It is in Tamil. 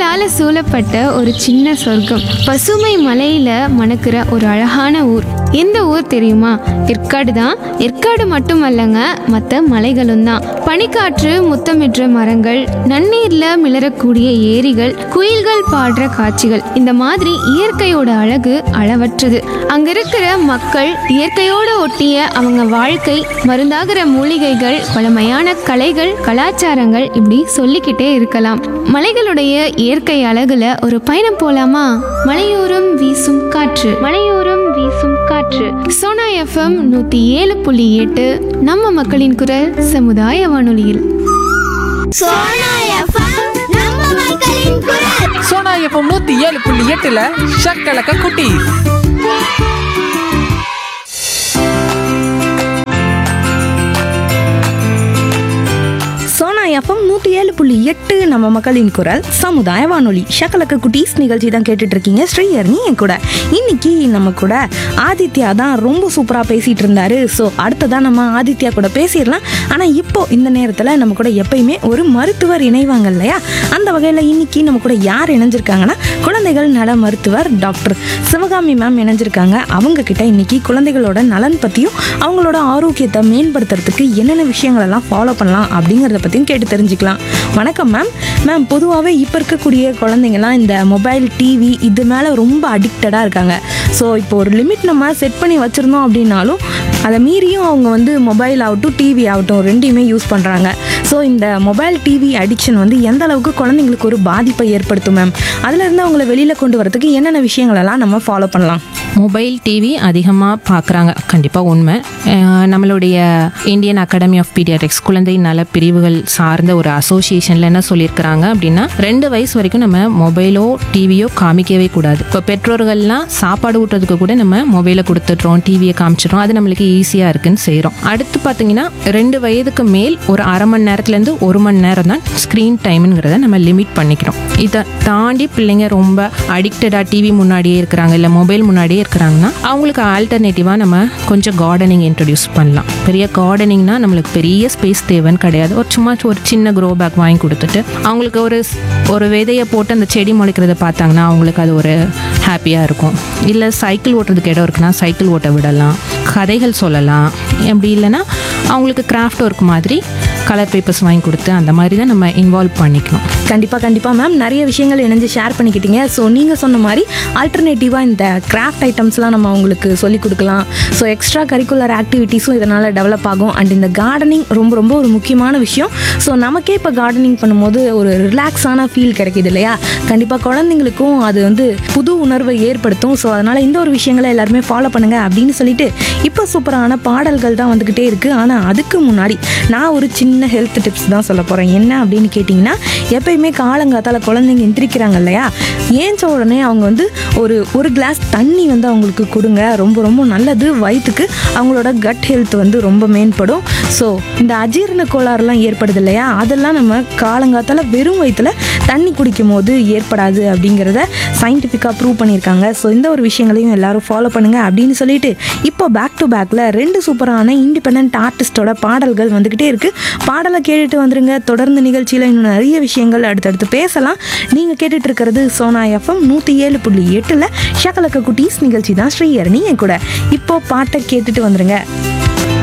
மலைகளால சூழப்பட்ட ஒரு சின்ன சொர்க்கம் பசுமை மலையில மணக்கிற ஒரு அழகான ஊர் எந்த ஊர் தெரியுமா ஏற்காடு தான் ஏற்காடு மட்டுமல்லங்க மற்ற மலைகளும் தான் பனிக்காற்று முத்தமிடுற மரங்கள் நன்னீர்ல மிளறக்கூடிய ஏரிகள் குயில்கள் பாடுற காட்சிகள் இந்த மாதிரி இயற்கையோட அழகு அளவற்றது அங்க இருக்கிற மக்கள் இயற்கையோட ஒட்டிய அவங்க வாழ்க்கை மருந்தாகிற மூலிகைகள் பழமையான கலைகள் கலாச்சாரங்கள் இப்படி சொல்லிக்கிட்டே இருக்கலாம் மலைகளுடைய இயற்கை அழகுல ஒரு பயணம் போலாமா மலையோரம் வீசும் காற்று மலையோரம் வீசும் காற்று சோனா எஃப்எம் நூத்தி ஏழு புள்ளி எட்டு நம்ம மக்களின் குரல் சமுதாய வானொலியில் சோனா எஃப்எம் நம்ம மக்களின் குரல் சோனா எஃப்எம் நூத்தி ஏழு புள்ளி எட்டுல ஷக்கலக்க குட்டி சோனா எஃப்எம் நூற்றி ஏழு புள்ளி எட்டு நம்ம மக்களின் குரல் சமுதாய வானொலி ஷக்கலக்க குட்டீஸ் நிகழ்ச்சி தான் கேட்டுட்டு இருக்கீங்க ஸ்ரீஹர்னி என் கூட இன்னைக்கு நம்ம கூட ஆதித்யா தான் ரொம்ப சூப்பராக பேசிட்டு இருந்தாரு ஸோ அடுத்ததான் நம்ம ஆதித்யா கூட பேசிடலாம் ஆனால் இப்போ இந்த நேரத்தில் நம்ம கூட எப்பயுமே ஒரு மருத்துவர் இணைவாங்க இல்லையா அந்த வகையில் இன்னைக்கு நம்ம கூட யார் இணைஞ்சிருக்காங்கன்னா குழந்தைகள் நல மருத்துவர் டாக்டர் சிவகாமி மேம் இணைஞ்சிருக்காங்க அவங்க கிட்ட இன்னைக்கு குழந்தைகளோட நலன் பற்றியும் அவங்களோட ஆரோக்கியத்தை மேம்படுத்துறதுக்கு என்னென்ன விஷயங்கள் எல்லாம் ஃபாலோ பண்ணலாம் அப்படிங்கிறத பற்றியும் கேட்டு தெரிஞ்சுக்கலாம் வணக்கம் மேம் மேம் பொதுவாகவே இப்போ இருக்கக்கூடிய குழந்தைங்கலாம் இந்த மொபைல் டிவி இது மேலே ரொம்ப அடிக்டடாக இருக்காங்க ஸோ இப்போ ஒரு லிமிட் நம்ம செட் பண்ணி வச்சுருந்தோம் அப்படின்னாலும் அதை மீறியும் அவங்க வந்து மொபைல் ஆகட்டும் டிவி ஆகட்டும் ரெண்டையுமே யூஸ் பண்ணுறாங்க ஸோ இந்த மொபைல் டிவி அடிக்ஷன் வந்து எந்த அளவுக்கு குழந்தைங்களுக்கு ஒரு பாதிப்பை ஏற்படுத்தும் மேம் அதுலேருந்து அவங்கள வெளியில் கொண்டு வரதுக்கு என்னென்ன விஷயங்களெல்லாம் நம்ம ஃபாலோ பண்ணலாம் மொபைல் டிவி அதிகமாக பார்க்குறாங்க கண்டிப்பாக உண்மை அஹ் நம்மளுடைய இந்தியன் அகாடமி ஆஃப் பீடியாட்ரிக்ஸ் குழந்தை நல பிரிவுகள் சார்ந்த ஒரு அசோசியேஷனில் என்ன சொல்லியிருக்கிறாங்க அப்படின்னா ரெண்டு வயசு வரைக்கும் நம்ம மொபைலோ டிவியோ காமிக்கவே கூடாது இப்போ பெற்றோர்கள்லாம் சாப்பாடு ஊட்டுறதுக்கு கூட நம்ம மொபைலை கொடுத்துட்றோம் டிவியை காமிச்சிடுறோம் அது நம்மளுக்கு ஈஸியாக இருக்குன்னு செய்கிறோம் அடுத்து பார்த்தீங்கன்னா ரெண்டு வயதுக்கு மேல் ஒரு அரை மணி நேரத்துலேருந்து ஒரு மணி நேரம் தான் ஸ்க்ரீன் டைம்ங்கிறத நம்ம லிமிட் பண்ணிக்கிறோம் இதை தாண்டி பிள்ளைங்க ரொம்ப அடிக்டடாக டிவி முன்னாடியே இருக்கிறாங்க இல்லை மொபைல் முன்னாடியே இருக்கிறாங்கன்னா அவங்களுக்கு ஆல்டர்னேட்டிவாக நம்ம கொஞ்சம் கார்டனிங் இன்ட்ரடியூஸ் பண்ணலாம் பெரிய கார்டனிங்னா நம்மளுக்கு பெரிய ஸ்பேஸ் தேவைன்னு கிடையாது ஒரு சும்மா ஒரு சின்ன க்ரோ பேக் வாங்கி கொடுத்துட்டு அவங்களுக்கு ஒரு ஒரு விதையை போட்டு அந்த செடி முளைக்கிறத பார்த்தாங்கன்னா அவங்களுக்கு அது ஒரு ஹாப்பியாக இருக்கும் இல்லை சைக்கிள் ஓட்டுறதுக்கு இடம் இருக்குன்னா சைக்கிள் ஓட்ட விடலாம் கதைகள் சொல்லலாம் அப்படி இல்லைன்னா அவங்களுக்கு கிராஃப்ட் ஒர்க் மாதிரி கலர் பேப்பர்ஸ் வாங்கி கொடுத்து அந்த மாதிரி தான் நம்ம இன்வால்வ் பண்ணிக்கணும் கண்டிப்பாக கண்டிப்பாக மேம் நிறைய விஷயங்கள் இணைஞ்சு ஷேர் பண்ணிக்கிட்டீங்க ஸோ நீங்கள் சொன்ன மாதிரி ஆல்டர்னேட்டிவாக இந்த கிராஃப்ட் ஐட்டம்ஸ்லாம் நம்ம அவங்களுக்கு சொல்லிக் கொடுக்கலாம் ஸோ எக்ஸ்ட்ரா கரிக்குலர் ஆக்டிவிட்டீஸும் இதனால் டெவலப் ஆகும் அண்ட் இந்த கார்டனிங் ரொம்ப ரொம்ப ஒரு முக்கியமான விஷயம் ஸோ நமக்கே இப்போ கார்டனிங் பண்ணும்போது ஒரு ரிலாக்ஸான ஃபீல் கிடைக்குது இல்லையா கண்டிப்பாக குழந்தைங்களுக்கும் அது வந்து புது உணர்வை ஏற்படுத்தும் ஸோ அதனால் இந்த ஒரு விஷயங்களை எல்லாருமே ஃபாலோ பண்ணுங்க அப்படின்னு சொல்லிட்டு இப்போ சூப்பரான பாடல்கள் தான் வந்துக்கிட்டே இருக்குது ஆனால் அதுக்கு முன்னாடி நான் ஒரு சின்ன ஹெல்த் டிப்ஸ் தான் சொல்ல போகிறேன் என்ன அப்படின்னு கேட்டிங்கன்னா எப்பயுமே காலங்காத்தால குழந்தைங்க எந்திரிக்கிறாங்க இல்லையா ஏஞ்ச உடனே அவங்க வந்து ஒரு ஒரு கிளாஸ் தண்ணி வந்து அவங்களுக்கு கொடுங்க ரொம்ப ரொம்ப நல்லது வயிற்றுக்கு அவங்களோட கட் ஹெல்த் வந்து ரொம்ப மேம்படும் ஸோ இந்த அஜீரண கோளாறுலாம் ஏற்படுது இல்லையா அதெல்லாம் நம்ம காலங்காத்தால வெறும் வயிற்றுல தண்ணி குடிக்கும் போது ஏற்படாது அப்படிங்கிறத சயின்டிஃபிக்காக ப்ரூவ் பண்ணியிருக்காங்க ஸோ இந்த ஒரு விஷயங்களையும் எல்லாரும் ஃபாலோ பண்ணுங்க அப்படின்னு சொல்லிட்டு இப்போ பேக் டு பேக்கில் ரெண்டு சூப்பரான இண்டிபெண்ட் ஆர்டிஸ்டோட பாடல்கள் வந்துக்கிட்டே இருக்கு பாடலை கேட்டுட்டு வந்துருங்க தொடர்ந்து நிகழ்ச்சியில் இன்னும் நிறைய விஷயங்கள் அடுத்தடுத்து பேசலாம் நீங்கள் கேட்டுட்டு இருக்கிறது சோனா எஃப்எம் நூற்றி ஏழு புள்ளி எட்டில் ஷக்கலக்க குட்டீஸ் நிகழ்ச்சி தான் ஸ்ரீயரணி என் கூட இப்போ பாட்டை கேட்டுட்டு வந்துருங்க